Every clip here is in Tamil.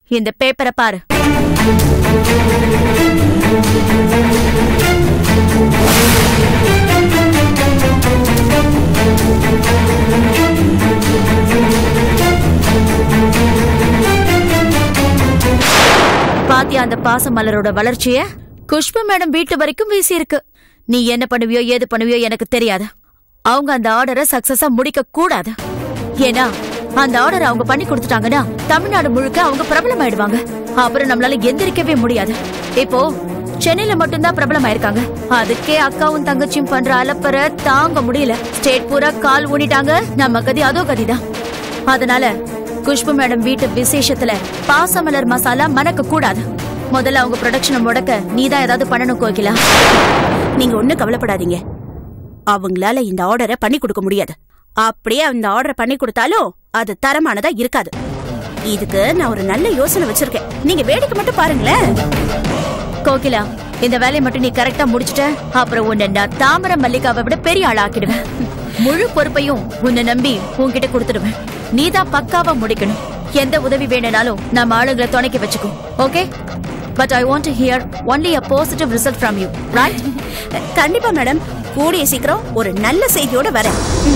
இந்த பேப்பரை பாரு பாத்தியா அந்த பாச மலரோட வளர்ச்சிய குஷ்பு மேடம் வீட்டு வரைக்கும் வீசி இருக்கு நீ என்ன பண்ணுவியோ ஏது பண்ணுவியோ எனக்கு தெரியாது அவங்க அந்த ஆர்டரை சக்சஸா முடிக்க கூடாது ஏன்னா அந்த ஆர்டர் அவங்க பண்ணி கொடுத்துட்டாங்கன்னா தமிழ்நாடு முழுக்க அவங்க பிரபலம் ஆயிடுவாங்க அப்புறம் நம்மளால எந்திரிக்கவே முடியாது இப்போ சென்னையில மட்டும்தான் பிரபலம் ஆயிருக்காங்க அதுக்கே அக்காவும் தங்கச்சியும் பண்ற அலப்பற தாங்க முடியல ஸ்டேட் பூரா கால் ஊனிட்டாங்க நம்ம கதி அதோ கதிதான் அதனால குஷ்பு மேடம் வீட்டு விசேஷத்துல பாசமலர் மசாலா மணக்க கூடாது முதல்ல அவங்க ப்ரொடக்ஷனை முடக்க நீதான் ஏதாவது பண்ணணும் கோகிலா நீங்க ஒண்ணும் கவலைப்படாதீங்க அவங்களால இந்த ஆர்டரை பண்ணி கொடுக்க முடியாது அப்படியே அந்த ஆர்டரை பண்ணி கொடுத்தாலும் அது தரமானதா இருக்காது இதுக்கு நான் ஒரு நல்ல யோசனை வச்சிருக்கேன் நீங்க வேடிக்கை மட்டும் பாருங்களேன் கோகிலா இந்த வேலையை மட்டும் நீ கரெக்டா முடிச்சிட்ட அப்புறம் உன்னை நான் தாமரை மல்லிகாவை விட பெரிய ஆள் ஆக்கிடுவேன் முழு பொறுப்பையும் உன்னை நம்பி உன்கிட்ட கொடுத்துடுவேன் நீதான் பக்காவா முடிக்கணும் எந்த உதவி வேணும்னாலும் நம்ம ஆளுங்களை துணைக்க வச்சுக்கோ okay but I want to hear only uh positive result from you right கண்டிப்பா மேடம் கூடிய சீக்கிரம் ஒரு நல்ல செய்தியோட வரேன்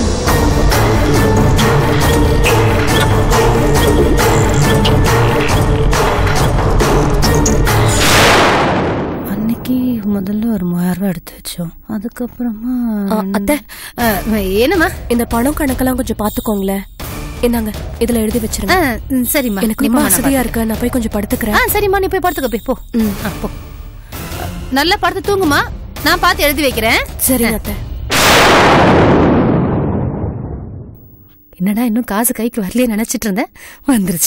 அன்னைக்கு முதல்ல ஒரு மூவாயிரம் ரூபாய் எடுத்து வச்சோம் அதுக்கப்புறமா ஆ, அத்தை ஆ, என்னம்மா இந்த பணம் கணக்கெல்லாம் கொஞ்சம் பாத்துக்கோங்களேன் இந்தாங்க இதுல எழுதி வச்சிருங்க ஆ, ம், சரிம்மா எனக்கு ரொம்ப வசதியா இருக்கு நான் போய் கொஞ்சம் படுத்துக்கிறேன் ஆ சரிம்மா நீ போய் படுத்துக்க போய் போ ம். ஆ, போ நல்லா படுத்து தூங்குமா நான் பார்த்து எழுதி வைக்கிறேன் சரிங்க அத்தை என்னடா இன்னும் காசு கைக்கு வரலையே நினைச்சிட்டு இருந்தேன் வந்துருச்சு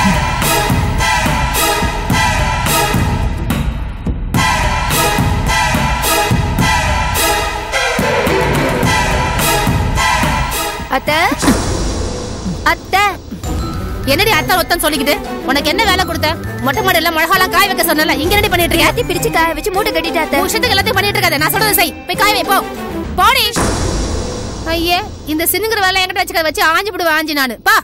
அத்தை அத்தை என்னடி அத்தா ஒத்தன் சொல்லிக்கிட்டு உனக்கு என்ன வேலை கொடுத்த மொட்டை மாடி எல்லாம் மிளகாலாம் காய வைக்க சொன்னல இங்க என்னடி பண்ணிட்டு இருக்க எல்லாத்தையும் பிரிச்சு காய வச்சு மூட்டை கட்டிட்டாத்த உன் இஷ்டத்துக்கு எல்லாத்தையும் பண்ணிட்டு இருக்காத நான் சொல்றதை செய் போய் காய வை போ போடி ஐயே இந்த சின்னுங்கிற வேலை என்கிட்ட வச்சுக்க வச்சு ஆஞ்சு விடுவேன் ஆஞ்சு நானு பா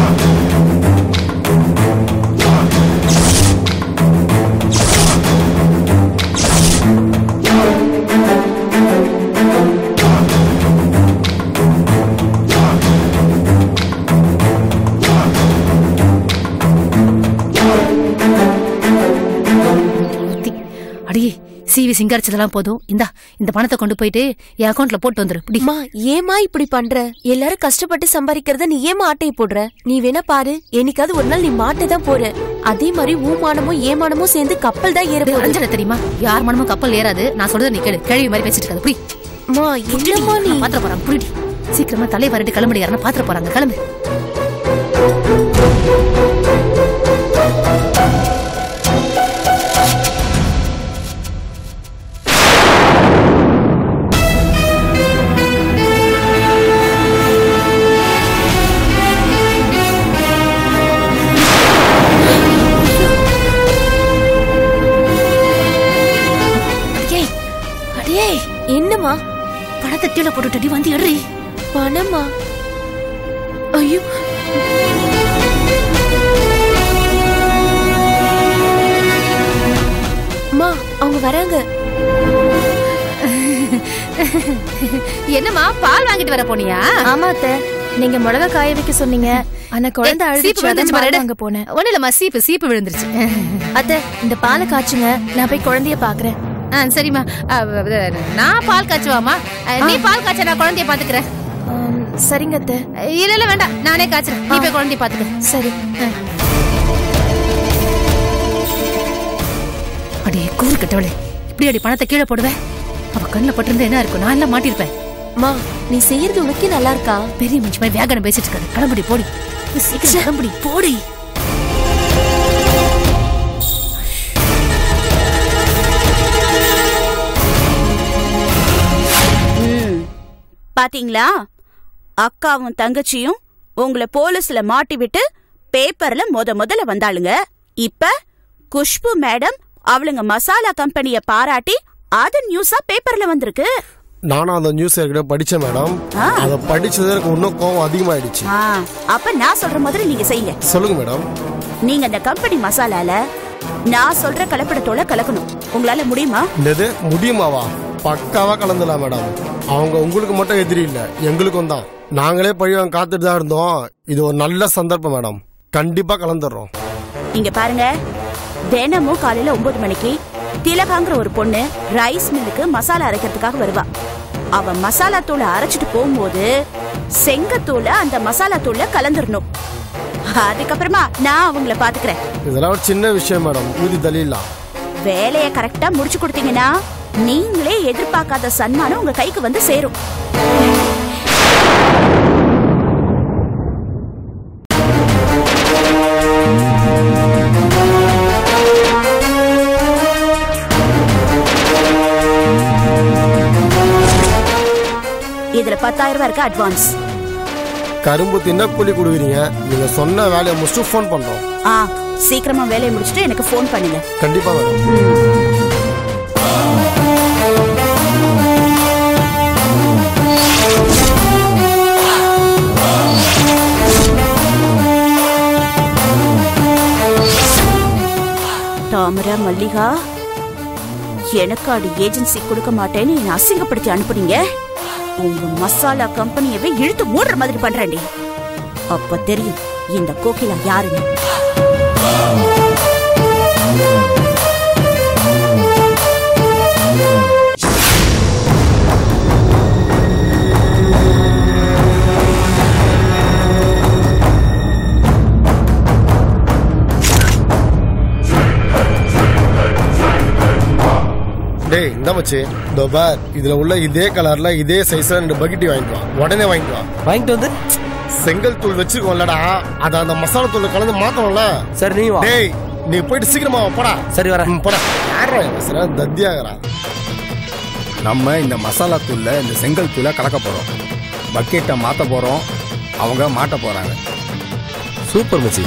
ஊத்தி. அடியே சிவி சிங்காரிச்சதெல்லாம் போதும் இந்தா இந்த பணத்தை கொண்டு போயிட்டு என் அக்கௌண்ட்ல போட்டு வந்துரு இப்படி அம்மா ஏமா இப்படி பண்ற எல்லாரும் கஷ்டப்பட்டு சம்பாதிக்கிறத நீ ஏமா ஆட்டையை போடுற நீ வேணா பாரு என்னைக்காவது ஒரு நாள் நீ மாட்ட தான் போற அதே மாதிரி ஊமானமும் ஏமானமும் சேர்ந்து கப்பல் தான் ஏற போகுது அஞ்சல தெரியுமா யார் மனமும் கப்பல் ஏறாது நான் சொல்றதை நீ கேளு கிழவி மாதிரி பேசிட்டு இருக்காது புடி அம்மா என்னம்மா நீ பாத்திர போறாங்க புரிடி சீக்கிரமா தலை வரட்டு கிளம்புடி யாருன்னா பாத்திர போறாங்க கிளம்பு அடியே அடியே என்னம்மா பணத்தை கீழே போட்டுட்டடி வந்து எடுறி பணமா ஐயோ அம்மா அவங்க வராங்க என்னம்மா பால் வாங்கிட்டு வர போனியா ஆமா அத்தை நீங்க மிளகா காய வைக்க சொன்னீங்க ஆனா குழந்தை ஏய், அழுதுச்சு சீப்பு அதான் விழுந்துருச்சு பால் பாரு. வாங்க போனேன் ஒண்ணு இல்லம்மா சீப்பு சீப்பு விழுந்துருச்சு அத்தை இந்த பாலை காய்ச்சுங்க நான் போய் குழந்தைய பாக்குறேன் ஆ சரிம்மா ஆ, அது, நான் பால் காய்ச்சுவாமா ஆ, நீ பால் காய்ச்ச நான் குழந்தைய பாத்துக்கிறேன் ஆம், சரிங்க அத்தை இல்ல இல்ல வேண்டாம் நானே காய்ச்சறேன் நீ போய் குழந்தைய பாத்துக்க சரி அடே கூறு கட்டவளே இப்படி அடி பணத்தை கீழே போடுவேன் அவ கண்ணுல பட்டிருந்தா என்ன இருக்கும் நான் எல்லாம் மாட்டிருப்பேன் அம்மா நீ செய்யறது உனக்கே நல்லா இருக்கா பெரிய மனுஷன் மாதிரி வேகனம் பேசிட்டு இருக்காரு கிளம்புடி போடி சீக்கிரம் கிளம்புடி போடி ம். பாத்தீங்களா அக்காவும் தங்கச்சியும் உங்களை போலீஸ்ல மாட்டி விட்டு பேப்பர்ல முத முதல்ல வந்தாளுங்க இப்ப குஷ்பு மேடம் அவளுங்க மசாலா கம்பெனிய பாராட்டி அது நியூஸா பேப்பர்ல வந்திருக்கு நானும் அந்த நியூஸ் ஏற்கனவே படிச்சேன் மேடம் அதை படிச்சது எனக்கு இன்னும் கோவம் அதிகமாயிடுச்சு ஆ, அப்ப நான் சொல்ற மாதிரி நீங்க செய்யுங்க சொல்லுங்க மேடம் நீங்க அந்த கம்பெனி மசாலால நான் சொல்ற கலப்படத்தோட கலக்கணும் உங்களால முடியுமா என்னது முடியுமாவா பக்காவா கலந்துலாம் மேடம் அவங்க உங்களுக்கு மட்டும் எதிரி இல்ல எங்களுக்கும் தான் நாங்களே பழிவாங்க காத்துட்டு தான் இருந்தோம் இது ஒரு நல்ல சந்தர்ப்பம் மேடம் கண்டிப்பா கலந்துடுறோம் இங்க பாருங்க தினமும் காலையில ஒன்பது மணிக்கு திலகாங்கிற ஒரு பொண்ணு ரைஸ் மில்லுக்கு மசாலா அரைக்கிறதுக்காக வருவா அவ மசாலா தூளை அரைச்சிட்டு போகும்போது செங்கத்தூளை அந்த மசாலா தூள்ல கலந்துடணும் அதுக்கப்புறமா நான் அவங்கள பாத்துக்கிறேன் இதெல்லாம் ஒரு சின்ன விஷயம் மேடம் ஊதி தள்ளிடலாம் வேலையை கரெக்டா முடிச்சு கொடுத்தீங்கன்னா நீங்களே எதிர்பார்க்காத சன்மானம் உங்க கைக்கு வந்து சேரும் இதுல பத்தாயிரம் ரூபாய் இருக்கு அட்வான்ஸ் கரும்பு தின்ன கூலி கொடுக்குறீங்க நீங்க சொன்ன வேலையை முடிச்சுட்டு ஃபோன் பண்றோம் ஆ சீக்கிரமா வேலையை முடிச்சுட்டு எனக்கு ஃபோன் பண்ணுங்க கண்டிப்பா மேடம் தாமரை மல்லிகா எனக்கு அடி ஏஜென்சி கொடுக்க மாட்டேன்னு என்னை அசிங்கப்படுத்தி அனுப்புனீங்க உங்க மசாலா கம்பெனியவே இழுத்து மூடுற மாதிரி பண்றேன்டி அப்ப தெரியும் இந்த கோகிலா யாருன்னு டேய் இந்த மச்சி இதோ பார் இதுல உள்ள இதே கலர்ல இதே சைஸ்ல ரெண்டு பக்கெட்டி வாங்கிட்டு வா உடனே வாங்கிட்டு வா வாங்கிட்டு வந்து செங்கல் தூள் வச்சிருக்கோம்லடா அத அந்த மசாலா தூள் கலந்து மாத்தணும்ல சரி நீ வா டேய் நீ போயிட்டு சீக்கிரமா வா, போடா சரி வரேன் ம், போடா யாரா பேசுற தத்தியாகரா நம்ம இந்த மசாலா தூள்ல இந்த செங்கல் தூளை கலக்க போறோம் பக்கெட்டை மாத்த போறோம் அவங்க மாட்ட போறாங்க சூப்பர் மச்சி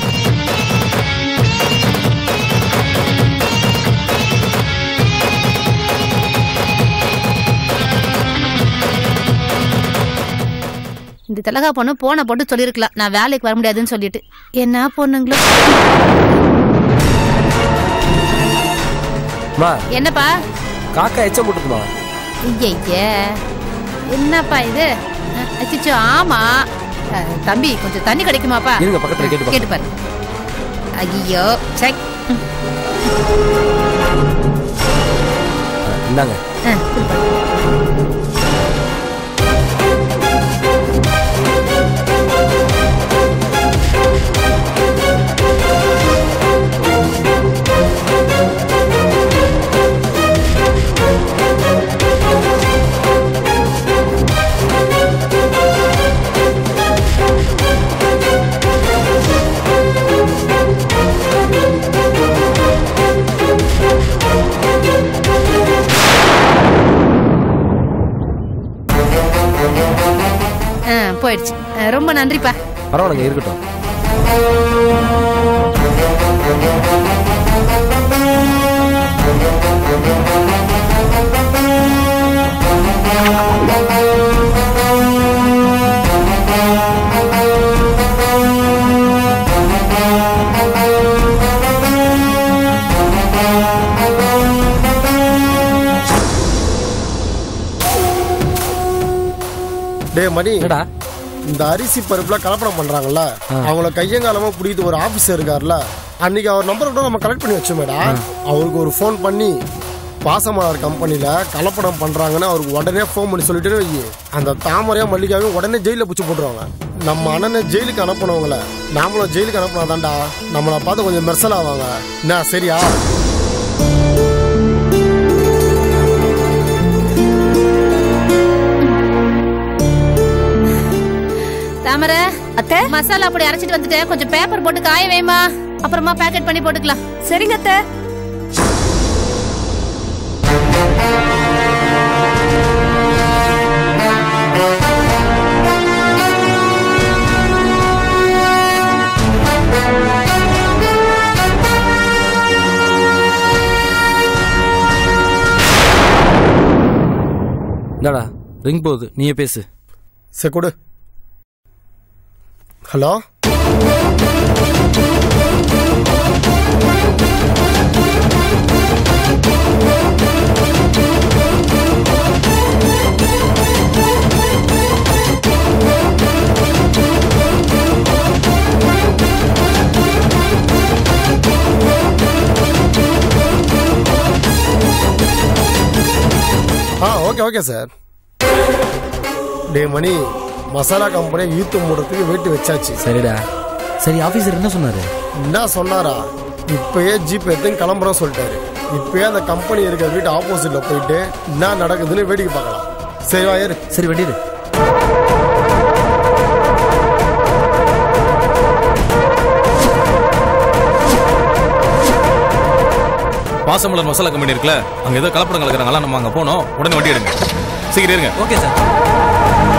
இந்த திலகா பொண்ணு போன போட்டு சொல்லிருக்கலாம் நான் வேலைக்கு வர முடியாதுன்னு சொல்லிட்டு என்ன பொண்ணுங்களோ மா என்னப்பா காக்கா எச்சம் போட்டுக்குமா ஐய என்னப்பா இது அஹ், அச்சச்சோ ஆமா அஹ், தம்பி கொஞ்சம் தண்ணி கிடைக்குமாப்பா இருங்க பக்கத்துல கேட்டு பார்க்கறேன். கேட்டு பாரு ஐயோ செக் இந்தாங்க போயிடுச்சு அஹ், ரொம்ப நன்றிப்பா பரவாயில்லைங்க இருக்கட்டும் டேய் மணி என்னடா இந்த அரிசி பருப்புல கலப்படம் பண்றாங்கல்ல அவங்கள கையங்காலமா பிடிக்கிட்டு ஒரு ஆபீசர் இருக்காருல்ல அன்னைக்கு அவர் நம்பர் கூட நம்ம கலெக்ட் பண்ணி வச்சோமேடா அவருக்கு ஒரு ஃபோன் பண்ணி பாசமலர் கம்பெனில கலப்படம் பண்றாங்கன்னு அவருக்கு உடனே ஃபோன் பண்ணி சொல்லிட்டு வை அந்த தாமரையா மல்லிகாவையும் உடனே ஜெயில பிடிச்சி போட்டுருவாங்க நம்ம அண்ணனை ஜெயிலுக்கு அனுப்பினவங்கள நாமளும் ஜெயிலுக்கு அனுப்பினாதான்டா நம்மளை பார்த்து கொஞ்சம் மெர்சல் ஆவாங்க என்ன சரியா தாமரை அத்தை மசாலா பொடி அரைச்சிட்டு வந்துட்டேன் கொஞ்சம் பேப்பர் போட்டு காய வைமா அப்புறமா பேக்கெட் பண்ணி போட்டுக்கலாம் சரிங்க அத்தை இந்தாடா ரிங் போகுது நீயே பேசு சரி கொடு ஹலோ ஆ ஓகே ஓகே சார் டே மணி மசாலா கம்பெனியை ஈத்து மூடுறதுக்கு வெயிட்டு வச்சாச்சு சரிடா சரி ஆபீசர் என்ன சொன்னாரு என்ன சொன்னாரா இப்பயே ஜீப் எடுத்து கிளம்புறோம் சொல்லிட்டாரு இப்பயே அந்த கம்பெனி இருக்க வீட்டு ஆப்போசிட்ல போயிட்டு என்ன நடக்குதுன்னு வேடிக்கை பார்க்கலாம் சரி வா ஏறு சரி வண்டிடு பாசமலர் மசாலா கம்பெனி இருக்குல்ல அங்க ஏதோ கலப்படம் கலக்குறாங்களா நம்ம அங்க போனோம் உடனே வண்டி எடுங்க சீக்கிரம் இருங்க ஓகே சார்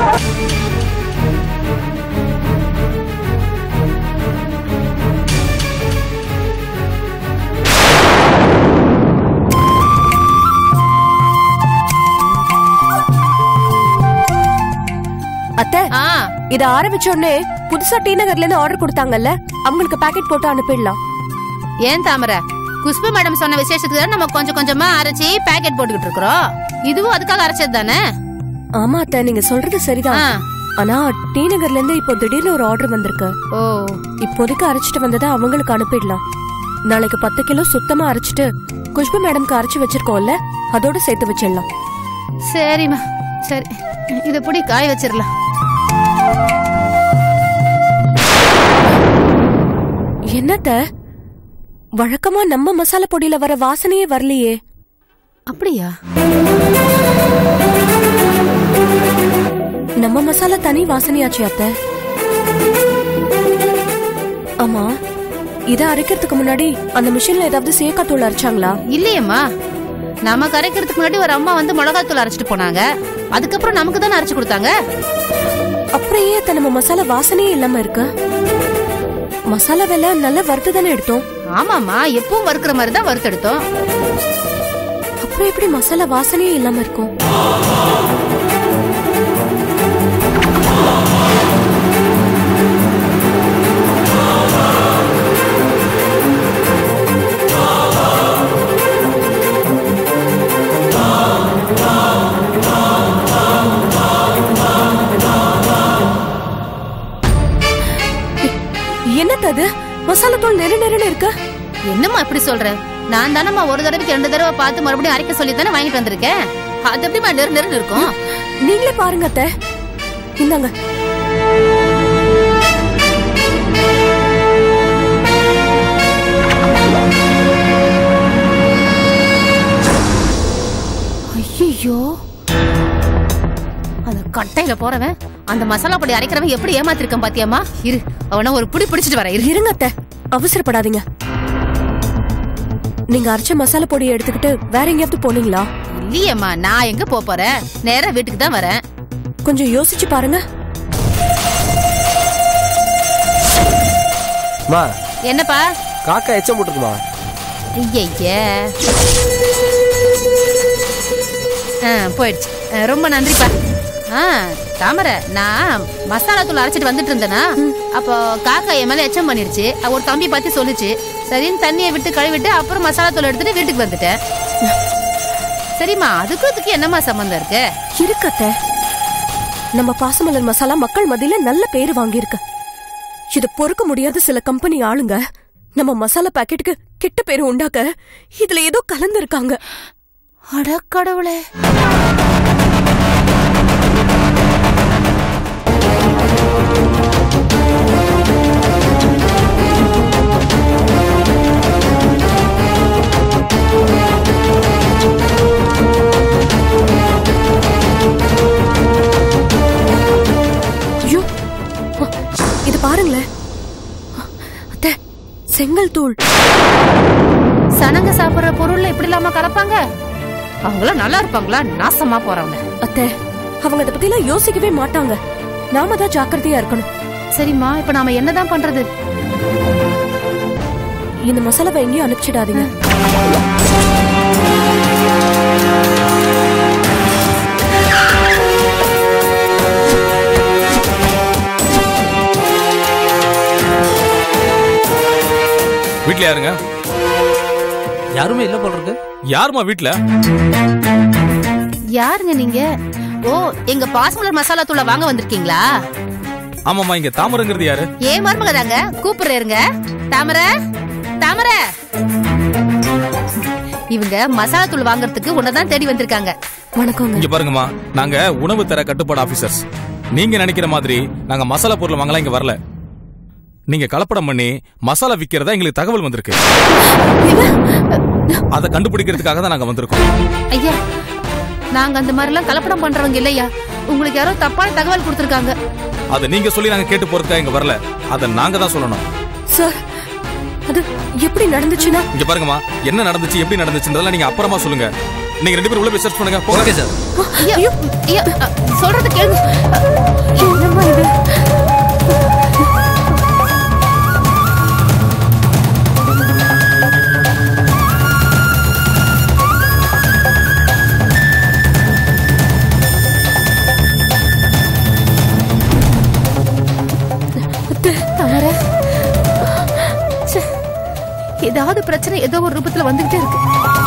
அத்தை ஆ இத ஆரம்பிச்ச உடனே புதுசா டி நகர்ல இருந்து ஆர்டர் கொடுத்தாங்கல்ல அவங்களுக்கு பாக்கெட் போட்டு அனுப்பிடலாம் ஏன் தாமரை குஷ்பு மேடம் சொன்ன விசேஷத்துக்கு தான் நம்ம கொஞ்சம் கொஞ்சமா அரைச்சி பேக்கெட் போட்டுக்கிட்டு இருக்கிறோம் இதுவும் அதுக்காக அரைச்சது தானே ஆமா அத்தை நீங்க சொல்றது சரிதான் ஆ. ஆனா டி நகர்ல இருந்து இப்போ திடீர்னு ஒரு ஆர்டர் வந்திருக்கு ஓ இப்போதைக்கு அரைச்சிட்டு வந்ததை அவங்களுக்கு அனுப்பிடலாம் நாளைக்கு பத்து கிலோ சுத்தமா அரைச்சிட்டு குஷ்பு மேடம்க்கு அரைச்சு வச்சிருக்கோம்ல அதோட சேர்த்து வச்சிடலாம் சரிம்மா சரி இத புடி காய வச்சிடலாம் என்னத்த வழக்கமா நம்ம மசாலா பொடியில வர வாசனையே வரலையே அப்படியா நம்ம மசாலா தனி வாசனையாச்சு அத்தை ஆமா இத அரைக்கிறதுக்கு முன்னாடி அந்த மிஷின்ல ஏதாவது சேக்காத்தூள் அரைச்சாங்களா இல்லையேம்மா நம்ம கரைக்கிறதுக்கு முன்னாடி ஒரு அம்மா வந்து மிளகாத்தூள் அரைச்சிட்டு போனாங்க அதுக்கப்புறம் நமக்கு தானே அரைச்சு கொடுத்தாங்க அப்புறம் ஏன் அத்தை நம்ம மசாலா வாசனையே இல்லாம இருக்கு மசாலா விலை நல்லா வறுத்து தானே எடுத்தோம் ஆமாம்மா எப்பவும் வறுக்கிற மாதிரி தான் வறுத்தெடுத்தோம் அப்புறம் எப்படி மசாலா வாசனையே இல்லாம இருக்கும் என்னது அது மசாலா தூள் நெரு நெருன்னு இருக்கு என்னம்மா இப்படி சொல்ற நான் தானம்மா ஒரு தடவைக்கு ரெண்டு தடவை பார்த்து மறுபடியும் அரைக்க சொல்லி தானே வாங்கிட்டு வந்திருக்கேன் அது எப்படிமா நெரு நெருன்னு இருக்கும் நீங்களே பாருங்க அத்தை இந்தாங்க ஐயோ அந்த கட்டையில போறவன் அந்த மசாலா பொடி அரைக்கிறவன் எப்படி ஏமாத்திருக்கான் பாத்தியாமா இரு அவன ஒரு புடி பிடிச்சிட்டு வரேன் இரு இருங்க அத்தை அவசரப்படாதீங்க நீங்க அரைச்ச மசாலா பொடியை எடுத்துக்கிட்டு வேற எங்கேயாவது போனீங்களா இல்லையேம்மா நான் எங்க போப் போறேன் நேரா வீட்டுக்கு தான் வரேன் கொஞ்சம் யோசிச்சு பாருங்க மா என்னப்பா காக்கா எச்சம் போட்டுருக்குமா ஐயய்ய ஆ போயிடுச்சு ஆ, ரொம்ப நன்றிப்பா ஆ தாமரை நான் மசாலா தூள் அரைச்சிட்டு வந்துட்டு இருந்தேனா அப்போ காக்கா என் மேல எச்சம் பண்ணிருச்சு அவ ஒரு தம்பி பத்தி சொல்லுச்சு சரின்னு தண்ணியை விட்டு கழுவிட்டு அப்புறம் மசாலா தூள் எடுத்துட்டு வீட்டுக்கு வந்துட்டேன் சரிம்மா அதுக்கும் இதுக்கு என்னம்மா சம்மந்தம் இருக்கு இருக்கு அத்தை நம்ம பாசமலர் மசாலா மக்கள் மத்தியில நல்ல பேரு வாங்கியிருக்கு இது பொறுக்க முடியாத சில கம்பெனி ஆளுங்க நம்ம மசாலா பாக்கெட்டுக்கு கெட்ட பேரு உண்டாக்க இதுல ஏதோ கலந்து இருக்காங்க அட கடவுளே ஐயோ அ, இது பாருங்களேன் அ, அத்தை செங்கல் தூள் சனங்க சாப்பிடுற பொருள்ல இப்படி இல்லாம கலப்பாங்க அவங்களாம் நல்லா இருப்பாங்களா நாசமா போறவங்க அத்தை அவங்க அதை பத்திலாம் யோசிக்கவே மாட்டாங்க நாம தான் ஜாக்கிரதையா இருக்கணும் சரிம்மா இப்ப நாம என்னதான் பண்றது இந்த மசாலாவை எங்கேயும் அனுப்பிச்சிடாதீங்க வீட்ல யாருங்க யாருமே இல்ல போல இருக்கு யாரும்மா வீட்ல யாருங்க நீங்க ஓ எங்க பாசமலர் மசாலா தூளை வாங்க வந்திருக்கீங்களா ஆமாம்மா இங்க தாமரைங்கிறது யாரு ஏன் மருமக தாங்க கூப்பிடுறேருங்க தாமர தாமர இவங்க மசாலா தூள் வாங்குறதுக்கு உன்னதான் தேடி வந்திருக்காங்க வணக்கங்க இங்க பாருங்கம்மா நாங்க உணவு தர கட்டுப்பாடு ஆபீசர்ஸ் நீங்க நினைக்கிற மாதிரி நாங்க மசாலா பொருள் வாங்கலாம் இங்க வரல நீங்க கலப்படம் பண்ணி மசாலா விக்கிறதா எங்களுக்கு தகவல் வந்திருக்கு அதை கண்டுபிடிக்கிறதுக்காக தான் நாங்க வந்திருக்கோம் ஐயா நாங்க அந்த மாதிரி எல்லாம் கலப்படம் பண்றவங்க இல்லையா உங்களுக்கு யாரோ தப்பான தகவல் கொடுத்திருக்காங்க அதை நீங்க சொல்லி நாங்க கேட்டு போறதுக்காக இங்க வரல அதை நாங்க தான் சொல்லணும் சார் அது எப்படி நடந்துச்சுன்னா இங்க பாருங்கம்மா என்ன நடந்துச்சு எப்படி நடந்துச்சுன்றதெல்லாம் நீங்க அப்புறமா சொல்லுங்க நீங்க ரெண்டு பேரும் உள்ள போய் சர்ச் பண்ணுங்க போங்க ஓகே சார் ஐயா ஐயா அ, சொல்றது கேளுங்க என்னம்மா இது தமர ச்சே, ஏதாவது பிரச்சனை ஏதோ ஒரு ரூபத்துல வந்துகிட்டே இருக்கு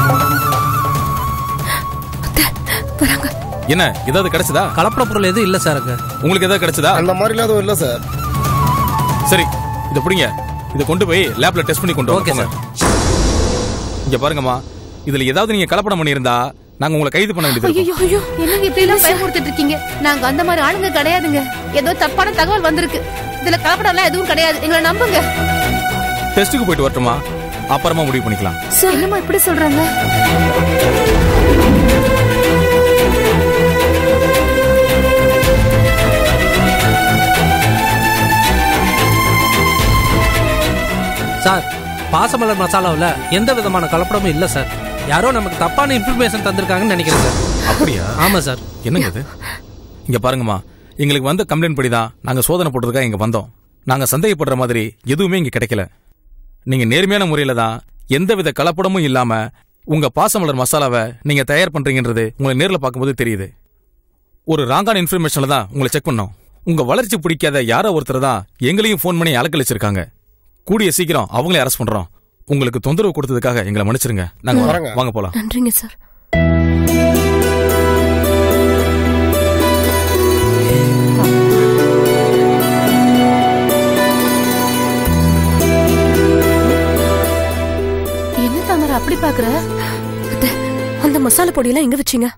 வராங்க என்ன ஏதாவது கிடைச்சதா கலப்பட பொருள் எதுவும் இல்ல சார் அங்க உங்களுக்கு ஏதாவது கிடைச்சதா அந்த மாதிரிலாம் எதுவும் இல்லை சார் சரி இத புடிங்க இத கொண்டு போய் லேப்ல டெஸ்ட் பண்ணி கொண்டு ஓகே வாங்க இங்க பாருங்கம்மா இதுல ஏதாவது நீங்க கலப்படம் பண்ணியிருந்தா நாங்க உங்களை கைது பண்ண வேண்டியது இருக்கும். ஐயோ ஐயோ என்னங்க இப்படி எல்லாம் பயமுறுத்திட்டு இருக்கீங்க நாங்க அந்த மாதிரி ஆளுங்க கிடையாதுங்க ஏதோ தப்பான தகவல் வந்திருக்கு இதுல கலப்படம் எல்லாம் எதுவும் கிடையாது எங்களை நம்புங்க டெஸ்ட்டுக்கு போயிட்டு வரட்டுமா அப்புறமா முடிவு பண்ணிக்கலாம் என்னம்மா இப்படி சொல்றாங்க சார் பாசமலர் மசாலாவுல எந்த விதமான கலப்படமும் இல்ல சார் யாரோ நமக்கு தப்பான இன்ஃபர்மேஷன் தந்திருக்காங்கன்னு நினைக்கிறேன் சார் அப்படியா ஆமா சார் என்னங்க இது இங்க பாருங்கம்மா எங்களுக்கு வந்த கம்ப்ளைண்ட் படி தான் நாங்க சோதனை போட்டதுக்காக இங்க வந்தோம் நாங்க சந்தேகப்படுற மாதிரி எதுவுமே இங்க கிடைக்கல நீங்க நேர்மையான முறையில தான் எந்தவித கலப்படமும் இல்லாம உங்க பாசமலர் மசாலாவை நீங்க தயார் பண்றீங்கன்றது உங்களை நேர்ல பார்க்கும்போது தெரியுது ஒரு ராங்கான இன்ஃபர்மேஷன்ல தான் உங்களை செக் பண்ணோம் உங்க வளர்ச்சி பிடிக்காத யாரோ ஒருத்தர் தான் எங்களையும் ஃபோன் பண்ணி அலக்கழிச்சிருக்காங்க கூடிய சீக்கிரம் அவங்களே அரெஸ்ட் பண்றோம் உங்களுக்கு தொந்தரவு கொடுத்ததுக்காக எங்களை மன்னிச்சிருங்க நாங்க வரோம். வரேங்க. வாங்க போலாம் நன்றிங்க சார் என்ன தாமரை அப்படி பாக்குற அத்தை, அந்த மசாலா பொடியெல்லாம் எங்க வச்சீங்க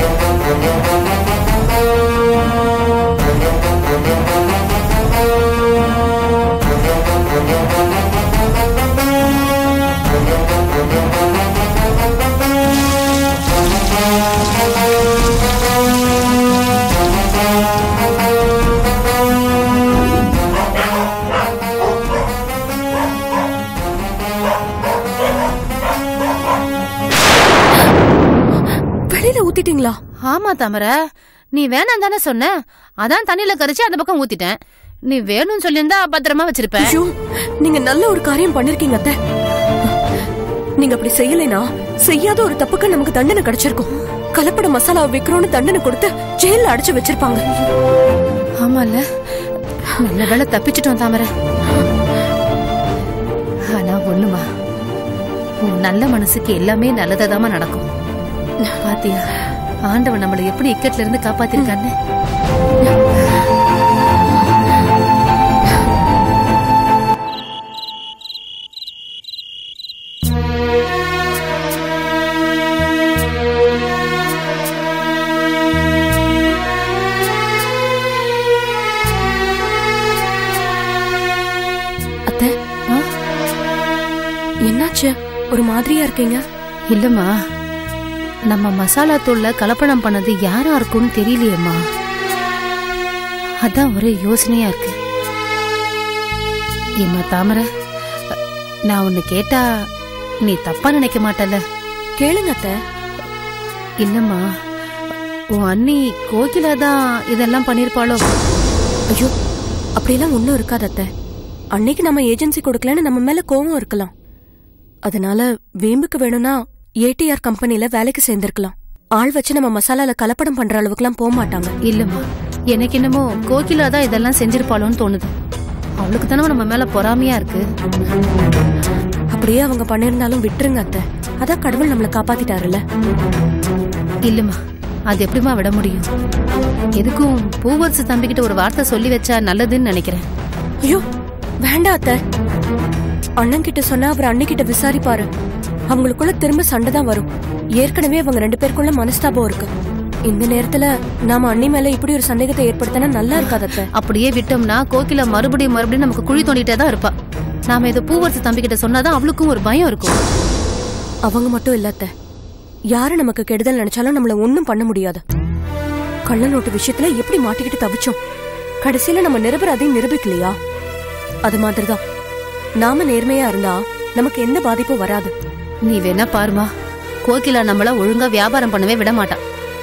வெளியில ஊத்திட்டீங்களா ஆமா தாமரை நீ வேணாம் தானே சொன்ன அதான் தண்ணியில கரைச்சு அந்த பக்கம் ஊத்திட்டேன் நீ வேணும்னு சொல்லியிருந்தா பத்திரமா வச்சிருப்பேன் ஐயோ நீங்க நல்ல ஒரு காரியம் பண்ணிருக்கீங்க அத்தை நீங்க அப்படி செய்யலைனா செய்யாத ஒரு தப்புக்கு நமக்கு தண்டனை கிடைச்சிருக்கும் கலப்பட மசாலாவை விக்கிறோம்னு தண்டனை கொடுத்து ஜெயில அடைச்சு வச்சிருப்பாங்க ஆமால நல்ல வேளை தப்பிச்சிட்டோம் தாமரை ஆனா ஒண்ணுமா உன் நல்ல மனசுக்கு எல்லாமே நல்லதாதாமா நடக்கும் பாத்தியா ஆண்டவன் நம்மளை எப்படி இக்கட்ல இருந்து காப்பாத்திருக்கான்னு அத்தை ஆ? என்னாச்சு ஒரு மாதிரியா இருக்கீங்க இல்லம்மா நம்ம மசாலா தூள்ல கலப்படம் பண்ணது யாரா இருக்கும்னு தெரியலையேம்மா அதான் ஒரே யோசனையா இருக்கு ஏம்மா தாமரை நான் உன்னை கேட்டா நீ தப்பா நினைக்க மாட்டல கேளுங்க அத்தை இல்லம்மா உன் அண்ணி கோகிலா தான் இதெல்லாம் பண்ணிருப்பாளோ ஐயோ அப்படியெல்லாம் ஒண்ணும் இருக்காது அத்தை அன்னைக்கு நம்ம ஏஜென்சி கொடுக்கலன்னு நம்ம மேல கோவம் இருக்கலாம் அதனால வேம்புக்கு வேணும்னா ஏடிஆர் கம்பெனில வேலைக்கு சேர்ந்திருக்கலாம் ஆள் வச்சு நம்ம மசாலால கலப்படம் பண்ற அளவுக்குலாம் போக மாட்டாங்க இல்லம்மா எனக்கு என்னமோ கோகிலா தான் இதெல்லாம் செஞ்சிருப்பாளோன்னு தோணுது அவளுக்கு தானே நம்ம மேல பொறாமையா இருக்கு அப்படியே அவங்க பண்ணிருந்தாலும் விட்டுருங்க அத்தை அதான் கடவுள் நம்மள காப்பாத்திட்டாருல்ல இல்லம்மா அது எப்படிம்மா விட முடியும் எதுக்கும் பூவரசு தம்பிக்கிட்ட ஒரு வார்த்தை சொல்லி வச்சா நல்லதுன்னு நினைக்கிறேன் ஐயோ வேண்டாம் அத்தை அண்ணன் கிட்ட சொன்னா அவர் அண்ணிக்கிட்ட விசாரிப்பாரு அவங்களுக்குள்ள திரும்ப சண்டை தான் வரும் ஏற்கனவே அவங்க ரெண்டு பேருக்குள்ள மனஸ்தாபம் இருக்கு இந்த நேரத்துல நாம அண்ணி மேல இப்படி ஒரு சந்தேகத்தை ஏற்படுத்தினா நல்லா இருக்காது அத்தை அப்படியே விட்டோம்னா கோகிலா மறுபடியும் மறுபடியும் நமக்கு குழி தோண்டிட்டே தான் இருப்பா நாம இதை பூவரசு தம்பிக்கிட்ட சொன்னாதான் அவளுக்கும் ஒரு பயம் இருக்கும் அவங்க மட்டும் இல்ல அத்தை யாரு நமக்கு கெடுதல் நினைச்சாலும் நம்மள ஒண்ணும் பண்ண முடியாது கள்ள நோட்டு விஷயத்துல எப்படி மாட்டிக்கிட்டு தவிச்சோம் கடைசியில நம்ம நிரபராதையும் நிரூபிக்கலையா அது மாதிரிதான் நாம நேர்மையா இருந்தா நமக்கு எந்த பாதிப்பும் வராது நீ வேணா பாருமா கோகிலா நம்மள ஒழுங்கா வியாபாரம் பண்ணவே விட மாட்டா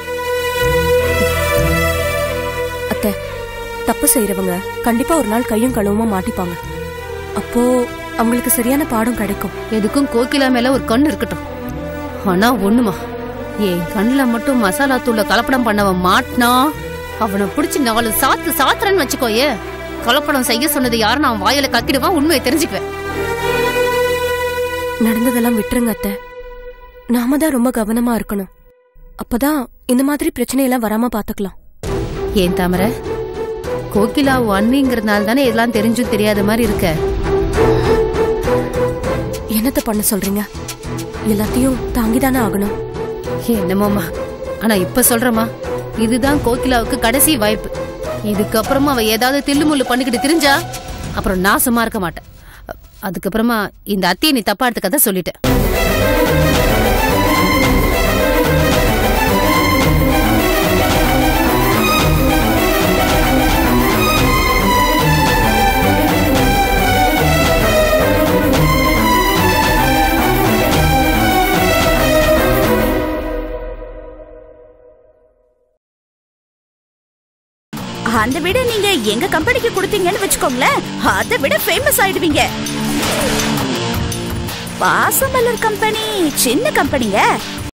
அத்தை தப்பு செய்யறவங்க கண்டிப்பா ஒரு நாள் கையும் களவுமா மாட்டிப்பாங்க அப்போ அவங்களுக்கு சரியான பாடம் கிடைக்கும் எதுக்கும் கோகிலா மேல ஒரு கண்ணு இருக்கட்டும் ஆனா ஒண்ணுமா என் கண்ணுல மட்டும் மசாலா தூள கலப்படம் பண்ணவன் மாட்டினா அவனை பிடிச்சி நாலு சாத்து சாத்துறன்னு வச்சுக்கோயே கலப்படம் செய்ய சொன்னது யாருன்னு அவன் வாயில கக்கிடுவான் உண்மையை தெரிஞ்சுக்குவேன் நடந்ததெல்லாம் விட்டுருங்க அத்தை நாம தான் ரொம்ப கவனமா இருக்கணும் அப்பதான் இந்த மாதிரி பிரச்சனையெல்லாம் வராம பாத்துக்கலாம் ஏன் தாமரை கோகிலா அண்ணிங்கிறதுனால தானே இதெல்லாம் தெரிஞ்சும் தெரியாத மாதிரி இருக்க என்னத்த பண்ண சொல்றீங்க எல்லாத்தையும் தாங்கிதானே ஆகணும் என்னமோமா ஆனா இப்ப சொல்றமா இதுதான் கோகிலாவுக்கு கடைசி வாய்ப்பு இதுக்கப்புறமா அவ ஏதாவது தில்லுமுள்ளு பண்ணிக்கிட்டு திரிஞ்சா அப்புறம் நான் சும்மா இருக்க மாட்டேன் அ- அதுக்கப்புறமா இந்த அத்தையை நீ தப்பா எடுத்துக்கத சொல்லிட்டேன் அந்த விட நீங்க எங்க கம்பெனிக்கு கொடுத்தீங்கன்னு வச்சுக்கோங்களேன் அதை விட ஃபேமஸ் ஆயிடுவீங்க பாசமலர் கம்பெனி சின்ன கம்பெனிங்க